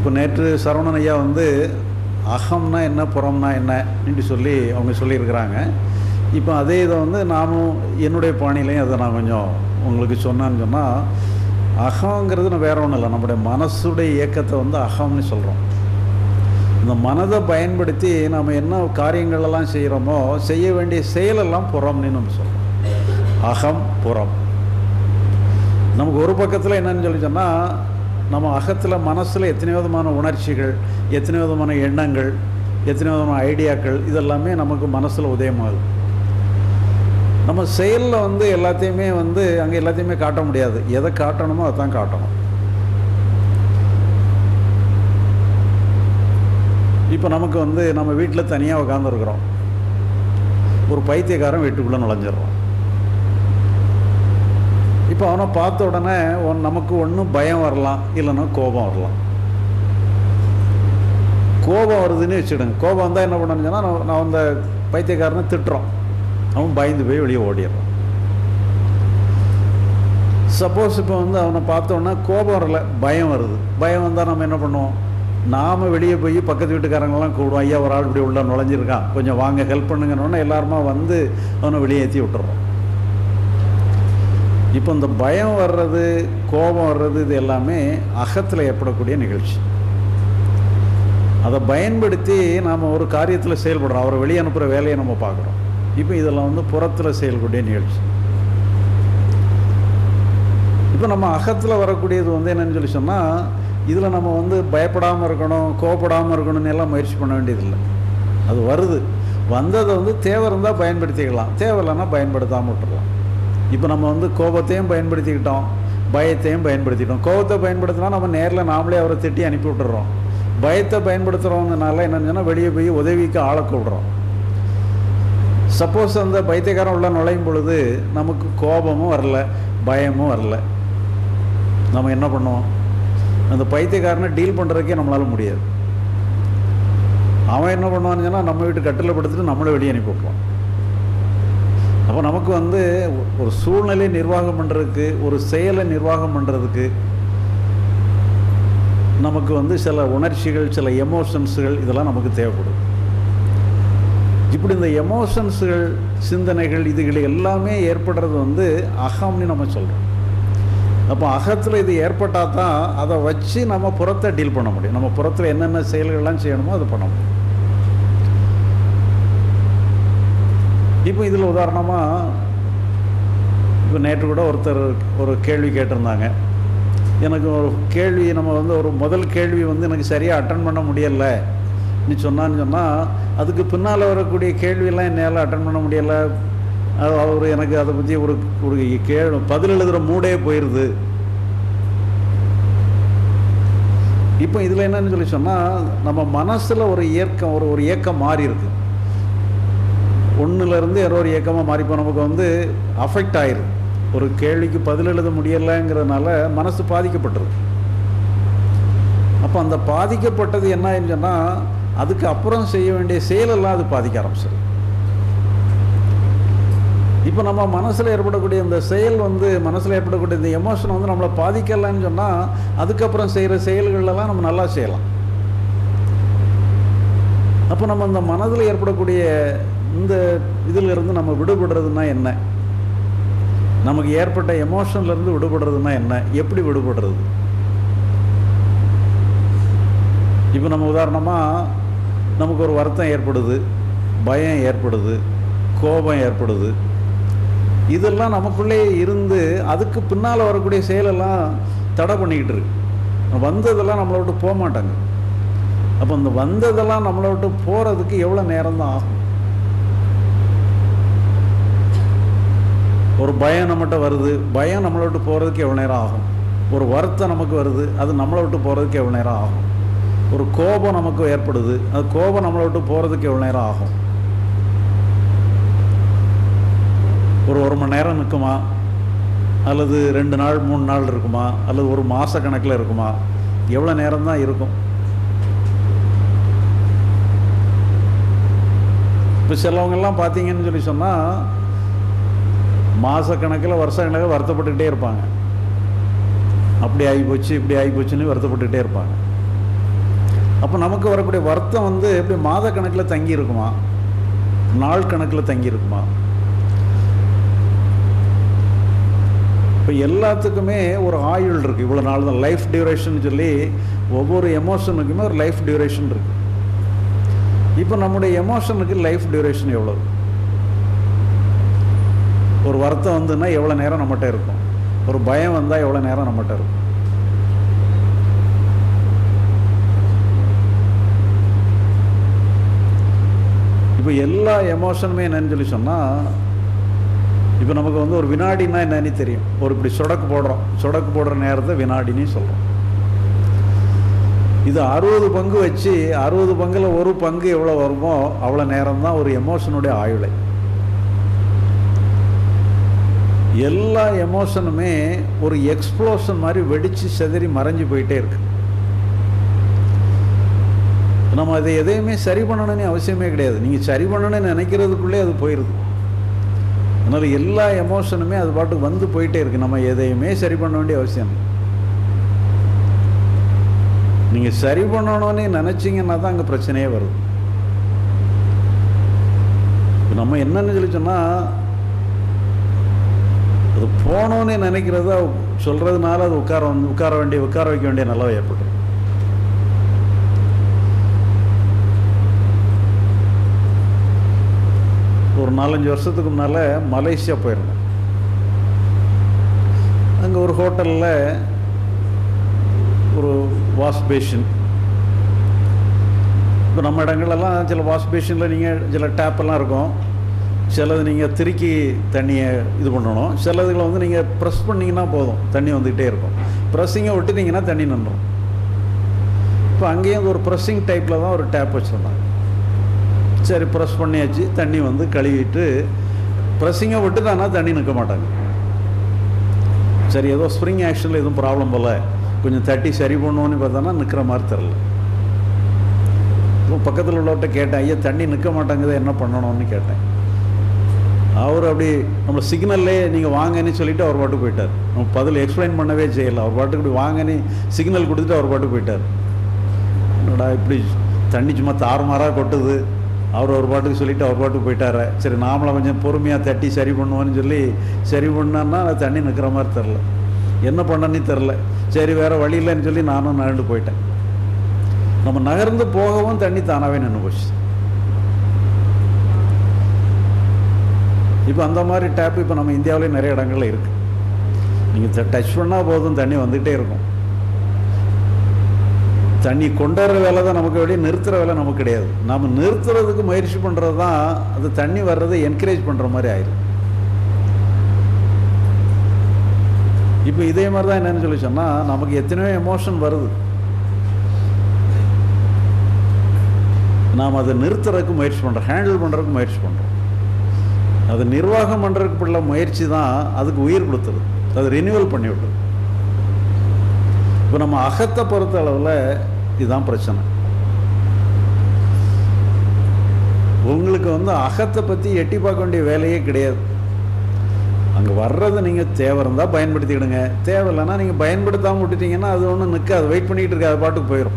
இப்போ நேற்று சரவணன் ஐயா வந்து அகம்னா என்ன புறம்னா என்னன்னு சொல்லி அவங்க சொல்லியிருக்கிறாங்க இப்போ அதே இதை வந்து நானும் என்னுடைய பாணியிலையும் அதை நான் கொஞ்சம் உங்களுக்கு சொன்னேன்னு சொன்னால் அகங்கிறது நான் வேற ஒன்றும் இல்லை நம்முடைய மனசுடைய இயக்கத்தை வந்து அகம்னு சொல்கிறோம் இந்த மனதை பயன்படுத்தி நம்ம என்ன காரியங்களெல்லாம் செய்கிறோமோ செய்ய வேண்டிய செயலெல்லாம் புறம்னு நம்ம சொல்கிறோம் அகம் புறம் நமக்கு ஒரு பக்கத்தில் என்னன்னு சொல்லி சொன்னால் நம்ம அகத்தில் மனசில் எத்தனை விதமான உணர்ச்சிகள் எத்தனை விதமான எண்ணங்கள் எத்தனை விதமான ஐடியாக்கள் இதெல்லாமே நமக்கு மனசில் உதயமாகுது நம்ம செயலில் வந்து எல்லாத்தையுமே வந்து அங்கே எல்லாத்தையுமே காட்ட முடியாது எதை காட்டணுமோ அதை தான் காட்டணும் இப்போ நமக்கு வந்து நம்ம வீட்டில் தனியாக உட்காந்துருக்குறோம் ஒரு பைத்தியக்காரன் வீட்டுக்குள்ளே நுழைஞ்சிடுறோம் இப்போ அவனை பார்த்த உடனே ஒன் நமக்கு ஒன்றும் பயம் வரலாம் இல்லைன்னா கோபம் வரலாம் கோபம் வருதுன்னு வச்சுடுங்க கோபம் வந்தால் என்ன பண்ணணும்னு சொன்னால் நான் நான் அந்த பைத்தியக்காரனை திட்டுறோம் அவன் பயந்து போய் வெளியே ஓடிடுறான் சப்போஸ் இப்போ வந்து அவனை பார்த்தோன்னா கோபம் வரல பயம் வருது பயம் வந்தால் நம்ம என்ன பண்ணுவோம் நாம் வெளியே போய் பக்கத்து வீட்டுக்காரங்களாம் கூடுவோம் ஐயா ஒரு ஆள் இப்படி உள்ள நுழைஞ்சிருக்கான் கொஞ்சம் வாங்க ஹெல்ப் பண்ணுங்கன்னு எல்லாருமா வந்து அவனை வெளியே ஏற்றி விட்டுறோம் இப்போ இந்த பயம் வர்றது கோபம் வர்றது இது எல்லாமே அகத்தில் ஏற்படக்கூடிய நிகழ்ச்சி அதை பயன்படுத்தி நாம் ஒரு காரியத்தில் செயல்படுறோம் அவரை வெளியே அனுப்புகிற வேலையை நம்ம பார்க்குறோம் இப்போ இதெல்லாம் வந்து புறத்தில் செயல்கூடிய நிகழ்ச்சி இப்போ நம்ம அகத்தில் வரக்கூடியது வந்து என்னன்னு சொல்லி சொன்னால் இதில் நம்ம வந்து பயப்படாமல் இருக்கணும் கோபப்படாமல் இருக்கணும்னு எல்லாம் முயற்சி பண்ண வேண்டியதில்லை அது வருது வந்ததை வந்து தேவை இருந்தால் பயன்படுத்திக்கலாம் தேவை இல்லைன்னா பயன்படுத்தாமல் விட்டுறலாம் இப்போ நம்ம வந்து கோபத்தையும் பயன்படுத்திக்கிட்டோம் பயத்தையும் பயன்படுத்திக்கிட்டோம் கோபத்தை பயன்படுத்தினா நம்ம நேரில் நாமளே அவரை திட்டி அனுப்பி விட்டுறோம் பயத்தை பயன்படுத்துகிறவங்கனால என்னன்னு சொன்னால் வெளியே போய் உதவிக்கு ஆளை கூடுறோம் சப்போஸ் அந்த பைத்தியக்காரன் உள்ள நுழையும் பொழுது நமக்கு கோபமும் வரல பயமும் வரல நம்ம என்ன பண்ணுவோம் அந்த பைத்தியக்காரனை டீல் பண்ணுறதுக்கே நம்மளால முடியாது அவன் என்ன பண்ணுவான்னு சொன்னால் நம்ம வீட்டு கட்டில் படுத்துட்டு நம்மளை வெளியே அனுப்பி விட்ருவான் அப்போ நமக்கு வந்து ஒரு சூழ்நிலை நிர்வாகம் பண்ணுறதுக்கு ஒரு செயலை நிர்வாகம் பண்ணுறதுக்கு நமக்கு வந்து சில உணர்ச்சிகள் சில எமோஷன்ஸுகள் இதெல்லாம் நமக்கு தேவைப்படுது இப்படி இந்த எமோஷன்ஸுகள் சிந்தனைகள் இதுகள் எல்லாமே ஏற்படுறது வந்து அகம்னு நம்ம சொல்கிறோம் அப்போ அகத்தில் இது ஏற்பட்டால் தான் அதை வச்சு நம்ம புறத்தை டீல் பண்ண முடியும் நம்ம புறத்தில் என்னென்ன செயல்கள்லாம் செய்யணுமோ அதை பண்ண முடியும் இப்போ இதில் உதாரணமாக இப்போ நேற்று கூட ஒருத்தர் ஒரு கேள்வி கேட்டிருந்தாங்க எனக்கு ஒரு கேள்வி நம்ம வந்து ஒரு முதல் கேள்வி வந்து எனக்கு சரியாக அட்டன் பண்ண முடியலை நீ சொன்னான்னு சொன்னால் அதுக்கு பின்னால் வரக்கூடிய கேள்வியெல்லாம் என்னால் அட்டன் பண்ண முடியலை அது அவர் எனக்கு அதை பற்றி ஒரு ஒரு கே பதில் எழுதுகிற மூடே போயிடுது இப்போ இதில் என்னன்னு சொல்லி சொன்னால் நம்ம மனசில் ஒரு இயக்கம் ஒரு ஒரு இயக்கம் மாறி இருக்கு ஒன்றுலேருந்து ஏதோ ஒரு இயக்கமாக மாறிப்போ நமக்கு வந்து அஃபெக்ட் ஆயிருக்கு ஒரு கேள்விக்கு பதில் எழுத முடியலைங்கிறதுனால மனசு பாதிக்கப்பட்டிருக்கு அப்போ அந்த பாதிக்கப்பட்டது என்ன சொன்னால் அதுக்கு அப்புறம் செய்ய வேண்டிய செயலெல்லாம் அது பாதிக்க ஆரம்பிச்சிடும் இப்போ நம்ம மனசில் ஏற்படக்கூடிய இந்த செயல் வந்து மனசில் ஏற்படக்கூடிய இந்த எமோஷன் வந்து நம்மளை பாதிக்கலைன்னு சொன்னால் அதுக்கப்புறம் செய்கிற செயல்களெல்லாம் நம்ம நல்லா செய்யலாம் அப்போ நம்ம இந்த மனதில் ஏற்படக்கூடிய இந்த இதில் இருந்து நம்ம விடுபடுறதுன்னா என்ன நமக்கு ஏற்பட்ட எமோஷன்லேருந்து விடுபடுறதுன்னா என்ன எப்படி விடுபடுறது இப்போ நம்ம உதாரணமாக நமக்கு ஒரு வருத்தம் ஏற்படுது பயம் ஏற்படுது கோபம் ஏற்படுது இதெல்லாம் நமக்குள்ளே இருந்து அதுக்கு பின்னால் வரக்கூடிய செயலெல்லாம் தடை பண்ணிக்கிட்டு இருக்கு வந்ததெல்லாம் நம்மளை விட்டு போக மாட்டாங்க அப்போ இந்த வந்ததெல்லாம் நம்மளை விட்டு போகிறதுக்கு எவ்வளோ நேரம் தான் ஆகும் ஒரு பயம் நம்மகிட்ட வருது பயம் நம்மளை விட்டு போகிறதுக்கு எவ்வளோ நேரம் ஆகும் ஒரு வருத்தம் நமக்கு வருது அது நம்மளை விட்டு போகிறதுக்கு எவ்வளோ நேரம் ஆகும் ஒரு கோபம் நமக்கு ஏற்படுது அது கோபம் நம்மளை விட்டு போகிறதுக்கு எவ்வளோ நேரம் ஆகும் ஒரு ஒரு மணி நேரம் நிற்குமா அல்லது ரெண்டு நாள் மூணு நாள் இருக்குமா அல்லது ஒரு மாத கணக்கில் இருக்குமா எவ்வளோ நேரம் தான் இருக்கும் இப்போ சிலவங்கெல்லாம் பார்த்தீங்கன்னு சொல்லி சொன்னால் மாதக்கணக்கில் வருஷ கணக்கில் வருத்தப்பட்டுக்கிட்டே இருப்பாங்க அப்படி ஆகி போச்சு இப்படி ஆகி போச்சுன்னு வருத்தப்பட்டுக்கிட்டே இருப்பாங்க அப்போ நமக்கு வரக்கூடிய வருத்தம் வந்து எப்படி மாத கணக்கில் தங்கி இருக்குமா நாள் கணக்கில் தங்கி இருக்குமா இப்போ எல்லாத்துக்குமே ஒரு ஆயுள் இருக்குது இவ்வளோ நாள் தான் லைஃப் டியூரேஷன் சொல்லி ஒவ்வொரு எமோஷனுக்குமே ஒரு லைஃப் டியூரேஷன் இருக்குது இப்போ நம்முடைய எமோஷனுக்கு லைஃப் டியூரேஷன் எவ்வளோ ஒரு வருத்தம் வந்துன்னா எவ்வளோ நேரம் நம்மகிட்ட இருக்கும் ஒரு பயம் வந்தால் எவ்வளோ நேரம் நம்மகிட்ட இருக்கும் இப்போ எல்லா எமோஷனுமே என்னன்னு சொல்லி சொன்னால் இப்போ நமக்கு வந்து ஒரு வினாடினா என்னன்னு தெரியும் ஒரு இப்படி சொடக்கு போடுறோம் சொடக்கு போடுற நேரத்தை வினாடின்னு சொல்கிறோம் இது அறுபது பங்கு வச்சு அறுபது பங்கில் ஒரு பங்கு எவ்வளோ வருமோ அவ்வளோ நேரம் தான் ஒரு எமோஷனுடைய ஆயுளை எல்லா எமோஷனுமே ஒரு எக்ஸ்ப்ளோஷன் மாதிரி வெடித்து செதறி மறைஞ்சு போயிட்டே இருக்கு நம்ம அதை எதையுமே சரி பண்ணணும்னு அவசியமே கிடையாது நீங்கள் சரி பண்ணணும்னு நினைக்கிறதுக்குள்ளே அது போயிடுது அதனால் எல்லா எமோஷனுமே அது பாட்டுக்கு வந்து போயிட்டே இருக்கு நம்ம எதையுமே சரி பண்ண வேண்டிய அவசியம் இல்லை நீங்கள் சரி பண்ணணும்னு நினச்சிங்கன்னா தான் அங்கே பிரச்சனையே வருது இப்ப நம்ம என்னன்னு சொல்லி சொன்னால் அது போகணும்னு நினைக்கிறத சொல்கிறதுனால அது உட்கார வந்து உட்கார வேண்டிய உட்கார வைக்க வேண்டிய நிலவை ஏற்படும் ஒரு நாலஞ்சு வருஷத்துக்கு முன்னால் மலேசியா போயிருந்தேன் அங்கே ஒரு ஹோட்டலில் ஒரு வாஷ் பேஷன் இப்போ நம்ம இடங்களெல்லாம் சில வாஷ் பேஷனில் நீங்கள் சில டேப்பெல்லாம் இருக்கும் சிலது நீங்கள் திருக்கி தண்ணியை இது பண்ணணும் சிலதுகளை வந்து நீங்கள் ப்ரெஸ் பண்ணிங்கன்னா போதும் தண்ணி வந்துக்கிட்டே இருக்கும் ப்ரெஸ்ஸிங்கை விட்டுட்டிங்கன்னா தண்ணி நின்றும் இப்போ அங்கேயும் ஒரு ப்ரெஸ்ஸிங் டைப்பில் தான் ஒரு டேப் வச்சுருந்தாங்க சரி ப்ரெஸ் பண்ணியாச்சு தண்ணி வந்து கழுவிட்டு ப்ரெஸ்ஸிங்கை விட்டுட்டானா தண்ணி நிற்க மாட்டாங்க சரி ஏதோ ஸ்ப்ரிங் ஆக்ஷனில் எதுவும் ப்ராப்ளம் போல் கொஞ்சம் தட்டி சரி பண்ணுவோன்னு பார்த்தோன்னா நிற்கிற மாதிரி தெரில இப்போ பக்கத்தில் உள்ளவர்கிட்ட கேட்டேன் ஐயா தண்ணி நிற்க மாட்டேங்குது என்ன பண்ணணும்னு கேட்டேன் அவர் அப்படி நம்ம சிக்னல்லே நீங்கள் வாங்கன்னு சொல்லிட்டு அவர் பாட்டுக்கு போயிட்டார் நம்ம பதில் எக்ஸ்பிளைன் பண்ணவே செய்யலை அவர் பாட்டுக்கு இப்படி வாங்கன்னு சிக்னல் கொடுத்துட்டு அவர் பாட்டுக்கு போயிட்டார் என்னடா இப்படி தண்ணி சும்மா தாறுமாறாக கொட்டுது அவர் ஒரு பாட்டுக்கு சொல்லிட்டு அவர் பாட்டுக்கு போயிட்டாரு சரி நாமளை கொஞ்சம் பொறுமையாக தட்டி சரி பண்ணுவோன்னு சொல்லி சரி பண்ணான்னா தண்ணி நிற்கிற மாதிரி தெரில என்ன பண்ணனே தெரில சரி வேறு வழி இல்லைன்னு சொல்லி நானும் நகர்ந்து போயிட்டேன் நம்ம நகர்ந்து போகவும் தண்ணி தானாகவே நின்று போச்சு இப்போ அந்த மாதிரி டேப் இப்போ நம்ம இந்தியாவிலேயே நிறைய இடங்கள்ல இருக்குது நீங்கள் டச் பண்ணால் போதும் தண்ணி வந்துகிட்டே இருக்கும் தண்ணி கொண்டாடுற வேலை தான் நமக்கு வெளியே நிறுத்துகிற வேலை நமக்கு கிடையாது நம்ம நிறுத்துறதுக்கு முயற்சி பண்ணுறது தான் அது தண்ணி வர்றதை என்கரேஜ் பண்ணுற மாதிரி ஆயிடும் இப்போ இதே மாதிரி தான் என்னன்னு சொல்லி சொன்னால் நமக்கு எத்தனையோ எமோஷன் வருது நாம் அதை நிறுத்துறதுக்கு முயற்சி பண்ணுறோம் ஹேண்டில் பண்ணுறதுக்கு முயற்சி பண்ணுறோம் அது நிர்வாகம் பண்ணுறதுக்கு உள்ள முயற்சி தான் அதுக்கு உயிர் கொடுத்துருது அது ரினியூவல் பண்ணி விட்டுருது இப்போ நம்ம அகத்தை பொறுத்த அளவில் இதுதான் பிரச்சனை உங்களுக்கு வந்து அகத்தை பற்றி எட்டி பார்க்க வேண்டிய வேலையே கிடையாது அங்கே வர்றதை நீங்கள் தேவை இருந்தால் பயன்படுத்திக்கிடுங்க தேவை இல்லைன்னா நீங்கள் பயன்படுத்தாமல் விட்டுட்டீங்கன்னா அது ஒன்றும் நிற்காது வெயிட் பண்ணிக்கிட்டு இருக்காது பாட்டுக்கு போயிடும்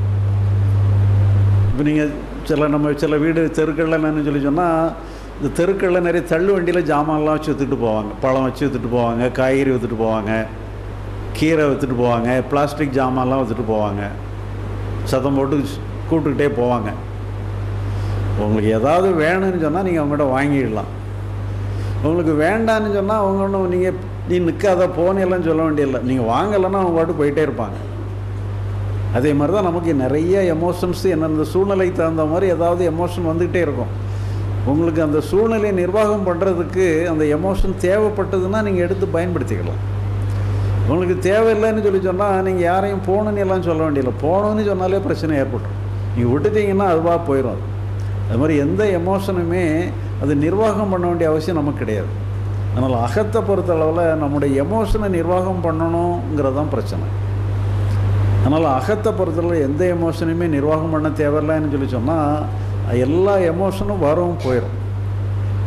இப்போ நீங்கள் சில நம்ம சில வீடு தெருக்களில் என்னன்னு சொல்லி சொன்னால் இந்த தெருக்களில் நிறைய தள்ளு வண்டியில் ஜாமான்லாம் வச்சு விற்றுட்டு போவாங்க பழம் வச்சு விற்றுட்டு போவாங்க காய்கறி விற்றுட்டு போவாங்க கீரை விற்றுட்டு போவாங்க பிளாஸ்டிக் ஜாமான்லாம் விற்றுட்டு போவாங்க சத்தம் போட்டு கூப்பிட்டுக்கிட்டே போவாங்க உங்களுக்கு ஏதாவது வேணும்னு சொன்னால் நீங்கள் அவங்ககிட்ட வாங்கிடலாம் உங்களுக்கு வேண்டான்னு சொன்னால் அவங்க ஒன்றும் நீங்கள் நீ நிற்காத போனெல்லாம் சொல்ல வேண்டியதில்லை நீங்கள் வாங்கலைன்னா அவங்க பாட்டு போயிட்டே இருப்பாங்க அதே மாதிரி தான் நமக்கு நிறைய எமோஷன்ஸ் என்னென்ன சூழ்நிலைக்கு தகுந்த மாதிரி ஏதாவது எமோஷன் வந்துக்கிட்டே இருக்கும் உங்களுக்கு அந்த சூழ்நிலையை நிர்வாகம் பண்ணுறதுக்கு அந்த எமோஷன் தேவைப்பட்டதுன்னா நீங்கள் எடுத்து பயன்படுத்திக்கலாம் உங்களுக்கு தேவையில்லைன்னு சொல்லி சொன்னால் நீங்கள் யாரையும் போகணுன்னு எல்லாம் சொல்ல வேண்டியதில்லை போகணுன்னு சொன்னாலே பிரச்சனை ஏற்பட்டுரும் நீங்கள் விட்டுட்டீங்கன்னா அதுவாக போயிடும் அது அது மாதிரி எந்த எமோஷனுமே அது நிர்வாகம் பண்ண வேண்டிய அவசியம் நமக்கு கிடையாது அதனால் அகத்தை பொறுத்த அளவில் நம்முடைய எமோஷனை நிர்வாகம் பண்ணணுங்கிறது தான் பிரச்சனை அதனால் அகத்தை பொறுத்தளவு எந்த எமோஷனையுமே நிர்வாகம் பண்ண தேவையில்லைன்னு சொல்லி சொன்னால் எல்லா எமோஷனும் வரும் போயிடும்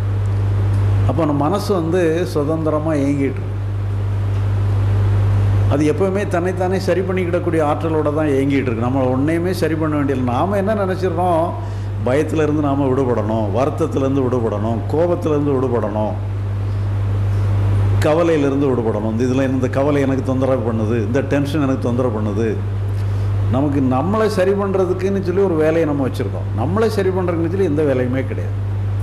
அப்போ நம்ம மனசு வந்து சுதந்திரமாக இயங்கிட்டு அது எப்போவுமே தன்னைத்தானே சரி பண்ணிக்கிடக்கூடிய ஆற்றலோட தான் இயங்கிட்டு இருக்கு நம்ம ஒன்றையுமே சரி பண்ண வேண்டியது நாம் என்ன நினச்சிடுறோம் பயத்திலேருந்து நாம் விடுபடணும் வருத்தத்திலேருந்து விடுபடணும் கோபத்திலேருந்து விடுபடணும் கவலையிலேருந்து விடுபடணும் இந்த இதில் இந்த கவலை எனக்கு தொந்தரவு பண்ணுது இந்த டென்ஷன் எனக்கு தொந்தரவு பண்ணுது நமக்கு நம்மளை சரி பண்ணுறதுக்குன்னு சொல்லி ஒரு வேலையை நம்ம வச்சுருக்கோம் நம்மளை சரி பண்ணுறதுக்குன்னு சொல்லி எந்த வேலையுமே கிடையாது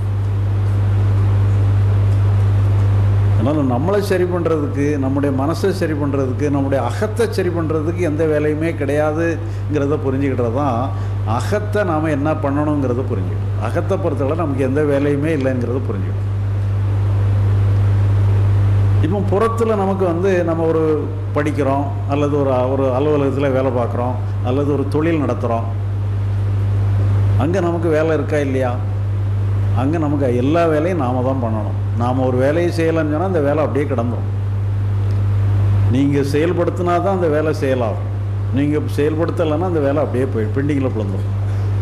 அதனால் நம்மளை சரி பண்ணுறதுக்கு நம்முடைய மனசை சரி பண்ணுறதுக்கு நம்முடைய அகத்தை சரி பண்ணுறதுக்கு எந்த வேலையுமே கிடையாதுங்கிறத புரிஞ்சுக்கிட்டது தான் அகத்தை நாம் என்ன பண்ணணுங்கிறத புரிஞ்சுக்கணும் அகத்தை பொறுத்தவரை நமக்கு எந்த வேலையுமே இல்லைங்கிறத புரிஞ்சுக்கணும் இப்போ புறத்தில் நமக்கு வந்து நம்ம ஒரு படிக்கிறோம் அல்லது ஒரு ஒரு அலுவலகத்தில் வேலை பார்க்குறோம் அல்லது ஒரு தொழில் நடத்துகிறோம் அங்கே நமக்கு வேலை இருக்கா இல்லையா அங்கே நமக்கு எல்லா வேலையும் நாம் தான் பண்ணணும் நாம் ஒரு வேலையை செய்யலைன்னு சொன்னால் அந்த வேலை அப்படியே கிடந்துடும் நீங்கள் செயல்படுத்தினா தான் அந்த வேலை செயலாகும் நீங்கள் செயல்படுத்தலைன்னா அந்த வேலை அப்படியே போய் பெண்டிங்கில் பிளந்துடும்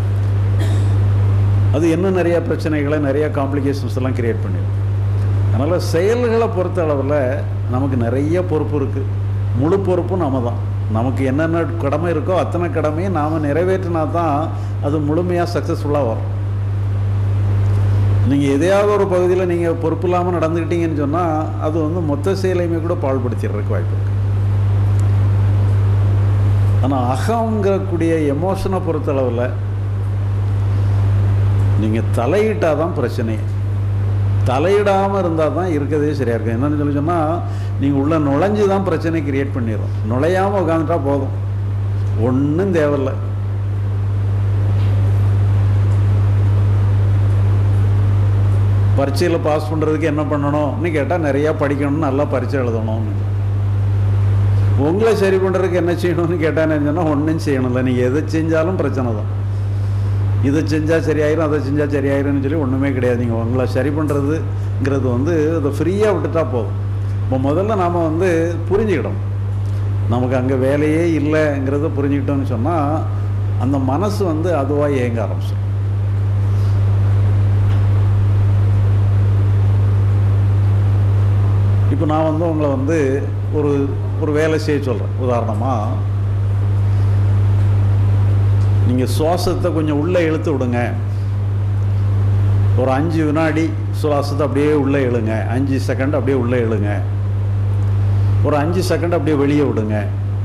அது இன்னும் நிறைய பிரச்சனைகளை நிறைய காம்ப்ளிகேஷன்ஸ் எல்லாம் கிரியேட் பண்ணிடும் அதனால் செயல்களை பொறுத்த அளவில் நமக்கு நிறைய பொறுப்பு இருக்குது முழு பொறுப்பும் நம்ம தான் நமக்கு என்னென்ன கடமை இருக்கோ அத்தனை கடமையும் நாம் நிறைவேற்றினா தான் அது முழுமையாக சக்ஸஸ்ஃபுல்லாக வரும் நீங்கள் எதையாவது ஒரு பகுதியில் நீங்கள் பொறுப்பு இல்லாமல் நடந்துக்கிட்டீங்கன்னு சொன்னால் அது வந்து மொத்த செயலையுமே கூட பாழ்படுத்திடுறதுக்கு வாய்ப்பு இருக்குது ஆனால் அகங்கிறக்கூடிய எமோஷனை பொறுத்தளவில் நீங்கள் தலையிட்டால் தான் பிரச்சனையே தலையிடாமல் இருந்தால் தான் இருக்கிறதே சரியாக இருக்கும் என்னென்னு சொல்லி சொன்னால் நீங்கள் உள்ளே நுழைஞ்சு தான் பிரச்சனை கிரியேட் பண்ணிடும் நுழையாமல் உட்காந்துட்டா போதும் ஒன்றும் தேவையில்லை பரீட்சையில் பாஸ் பண்ணுறதுக்கு என்ன பண்ணணும்னு கேட்டால் நிறையா படிக்கணும் நல்லா பரீட்சை எழுதணும்னு உங்களை சரி பண்ணுறதுக்கு என்ன செய்யணும்னு கேட்டால் சொன்னால் ஒன்றும் செய்யணும்ல நீங்கள் எதை செஞ்சாலும் பிரச்சனை தான் இதை செஞ்சால் சரியாயிரும் அதை செஞ்சால் சரியாயிரும்னு சொல்லி ஒன்றுமே கிடையாது நீங்கள் உங்களை சரி பண்ணுறதுங்கிறது வந்து அதை ஃப்ரீயாக விட்டுட்டா போதும் இப்போ முதல்ல நாம் வந்து புரிஞ்சுக்கிடணும் நமக்கு அங்கே வேலையே இல்லைங்கிறத புரிஞ்சுக்கிட்டோம்னு சொன்னால் அந்த மனசு வந்து அதுவாக இயங்க ஆரம்பிச்சிடும் இப்போ நான் வந்து உங்களை வந்து ஒரு ஒரு வேலை செய்ய சொல்கிறேன் உதாரணமாக நீங்கள் சுவாசத்தை கொஞ்சம் உள்ளே இழுத்து விடுங்க ஒரு அஞ்சு வினாடி சுவாசத்தை அப்படியே உள்ளே இழுங்க அஞ்சு செகண்ட் அப்படியே உள்ளே இழுங்க ஒரு அஞ்சு செகண்ட் அப்படியே வெளியே விடுங்க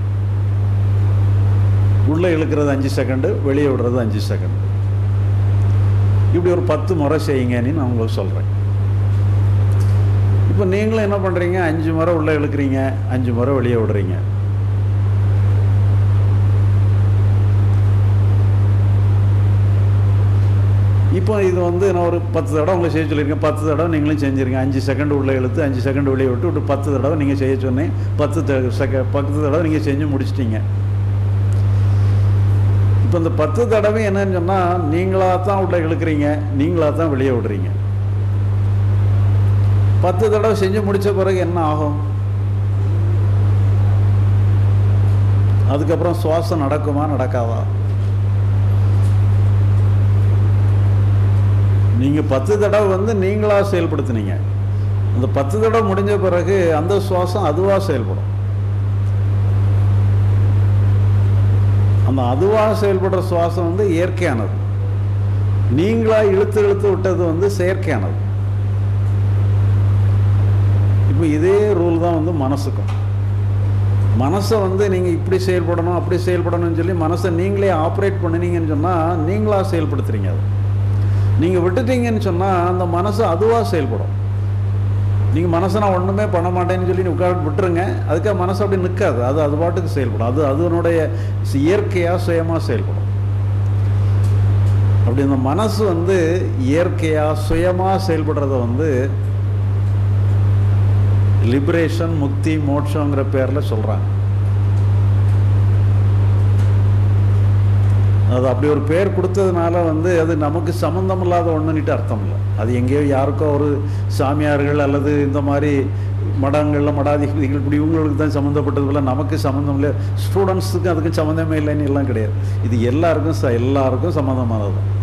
உள்ளே இழுக்கிறது அஞ்சு செகண்டு வெளியே விடுறது அஞ்சு செகண்ட் இப்படி ஒரு பத்து முறை செய்யுங்கன்னு நான் உங்களுக்கு சொல்கிறேன் இப்போ நீங்களும் என்ன பண்ணுறீங்க அஞ்சு முறை உள்ளே இழுக்கிறீங்க அஞ்சு முறை வெளியே விடுறீங்க இப்போ இது வந்து நான் ஒரு பத்து தடவை உங்களை செய்ய சொல்லியிருக்கேன் பத்து தடவை நீங்களும் செஞ்சுருங்க அஞ்சு செகண்ட் உள்ளே இழுத்து அஞ்சு செகண்ட் வெளியே விட்டு ஒரு பத்து தடவை நீங்கள் செய்ய சொன்னேன் பத்து செக பத்து தடவை நீங்கள் செஞ்சு முடிச்சிட்டீங்க இப்போ இந்த பத்து தடவை என்னன்னு சொன்னால் நீங்களாக தான் உள்ளே இழுக்கிறீங்க நீங்களாக தான் வெளியே விடுறீங்க பத்து தடவை செஞ்சு முடித்த பிறகு என்ன ஆகும் அதுக்கப்புறம் சுவாசம் நடக்குமா நடக்காதா நீங்கள் பத்து தடவை வந்து நீங்களாக செயல்படுத்துனீங்க அந்த பத்து தடவை முடிஞ்ச பிறகு அந்த சுவாசம் அதுவாக செயல்படும் அந்த அதுவாக செயல்படுற சுவாசம் வந்து இயற்கையானது நீங்களாக இழுத்து இழுத்து விட்டது வந்து செயற்கையானது இப்போ இதே ரூல் தான் வந்து மனசுக்கும் மனசை வந்து நீங்கள் இப்படி செயல்படணும் அப்படி செயல்படணும்னு சொல்லி மனசை நீங்களே ஆப்ரேட் பண்ணினீங்கன்னு சொன்னால் நீங்களாக செயல்படுத்துறீங்க அது நீங்கள் விட்டுட்டீங்கன்னு சொன்னால் அந்த மனசு அதுவாக செயல்படும் நீங்கள் மனசை நான் ஒன்றுமே பண்ண மாட்டேன்னு சொல்லி உட்காந்து விட்டுருங்க அதுக்காக மனசு அப்படி நிற்காது அது அது பாட்டுக்கு செயல்படும் அது அதனுடைய இயற்கையாக சுயமாக செயல்படும் அப்படி இந்த மனசு வந்து இயற்கையாக சுயமாக செயல்படுறத வந்து லிபரேஷன் முக்தி மோட்சங்கிற பேரில் சொல்கிறாங்க அது அப்படி ஒரு பேர் கொடுத்ததுனால வந்து அது நமக்கு சம்மந்தம் இல்லாத ஒன்றுன்னுட்டு அர்த்தம் இல்லை அது எங்கேயோ யாருக்கோ ஒரு சாமியார்கள் அல்லது இந்த மாதிரி மடங்களில் மடாதிபதிகள் இப்படி இவங்களுக்கு தான் சம்மந்தப்பட்டது போல நமக்கு சம்மந்தம் இல்லை ஸ்டூடெண்ட்ஸுக்கு அதுக்கு சம்மந்தமே இல்லைன்னு எல்லாம் கிடையாது இது எல்லாருக்கும் ச எல்லாருக்கும் சம்மந்தமானது தான்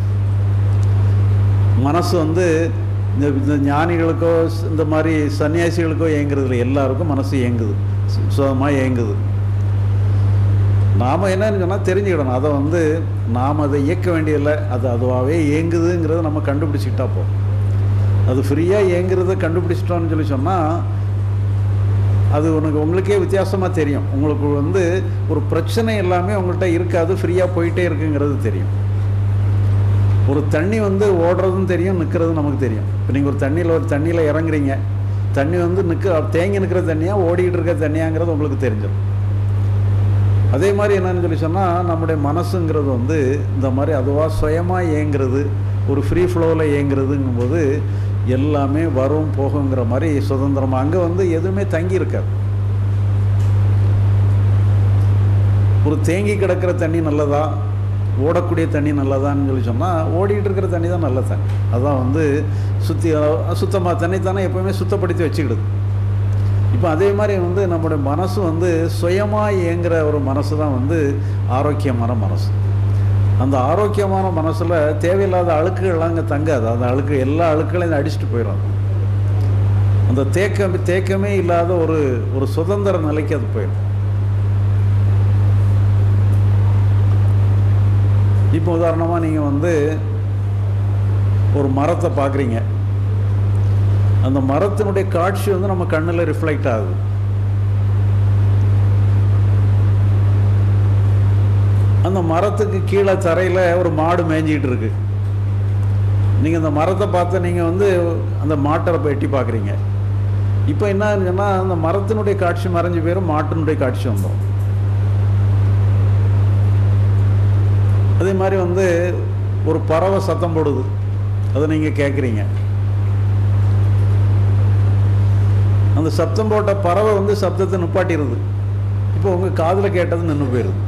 மனசு வந்து இந்த இந்த ஞானிகளுக்கோ இந்த மாதிரி சன்னியாசிகளுக்கோ இயங்குறதுல எல்லாருக்கும் மனசு இயங்குது சுகமாக இயங்குது நாம் என்னன்னு சொன்னால் தெரிஞ்சுக்கிடணும் அதை வந்து நாம் அதை இயக்க வேண்டியதில்லை அது அதுவாகவே இயங்குதுங்கிறத நம்ம கண்டுபிடிச்சிக்கிட்டா போதும் அது ஃப்ரீயாக இயங்குறத கண்டுபிடிச்சிட்டோம்னு சொல்லி சொன்னால் அது உனக்கு உங்களுக்கே வித்தியாசமாக தெரியும் உங்களுக்கு வந்து ஒரு பிரச்சனை எல்லாமே உங்கள்கிட்ட இருக்காது ஃப்ரீயாக போயிட்டே இருக்குங்கிறது தெரியும் ஒரு தண்ணி வந்து ஓடுறதும் தெரியும் நிற்கிறதும் நமக்கு தெரியும் இப்போ நீங்கள் ஒரு தண்ணியில் ஒரு தண்ணியில் இறங்குறீங்க தண்ணி வந்து நிற்க தேங்கி நிற்கிற தண்ணியாக ஓடிக்கிட்டு இருக்க தண்ணியாங்கிறது உங்களுக்கு தெரிஞ்சிடும் அதே மாதிரி என்னன்னு சொல்லி சொன்னால் நம்முடைய மனசுங்கிறது வந்து இந்த மாதிரி அதுவாக சுயமாக இயங்குறது ஒரு ஃப்ரீ ஃப்ளோவில் இயங்குறதுங்கும்போது எல்லாமே வரும் போகுங்கிற மாதிரி சுதந்திரமாக அங்கே வந்து எதுவுமே தங்கி இருக்காது ஒரு தேங்கி கிடக்கிற தண்ணி நல்லதா ஓடக்கூடிய தண்ணி நல்லதான்னு சொல்லி சொன்னால் ஓடிக்கிட்டு இருக்கிற தண்ணி தான் நல்ல தண்ணி அதான் வந்து சுற்றி சுத்தமாக தண்ணி தானே எப்போவுமே சுத்தப்படுத்தி வச்சுக்கிடுது இப்போ அதே மாதிரி வந்து நம்முடைய மனசு வந்து சுயமாக இயங்குகிற ஒரு மனசு தான் வந்து ஆரோக்கியமான மனசு அந்த ஆரோக்கியமான மனசில் தேவையில்லாத அழுக்குகள்லாம் அங்கே தங்காது அந்த அழுக்கு எல்லா அழுக்குகளையும் அடிச்சுட்டு போயிடும் அந்த தேக்கம் தேக்கமே இல்லாத ஒரு ஒரு சுதந்திர நிலைக்கு அது போயிடும் இப்போ உதாரணமாக நீங்கள் வந்து ஒரு மரத்தை பார்க்குறீங்க அந்த மரத்தினுடைய காட்சி வந்து நம்ம கண்ணில் ரிஃப்ளெக்ட் ஆகுது அந்த மரத்துக்கு கீழே தரையில் ஒரு மாடு மேய்ஞ்சிக்கிட்டு இருக்கு நீங்கள் அந்த மரத்தை பார்த்து நீங்கள் வந்து அந்த மாட்டை போய் எட்டி பார்க்குறீங்க இப்போ என்ன சொன்னால் அந்த மரத்தினுடைய காட்சி மறைஞ்சு போயிடும் மாட்டினுடைய காட்சி வந்துடும் அதே மாதிரி வந்து ஒரு பறவை சத்தம் போடுது அதை நீங்கள் கேட்குறீங்க அந்த சத்தம் போட்ட பறவை வந்து சப்தத்தை நிப்பாட்டிடுது இப்போ உங்கள் காதில் கேட்டது நின்று போயிடுது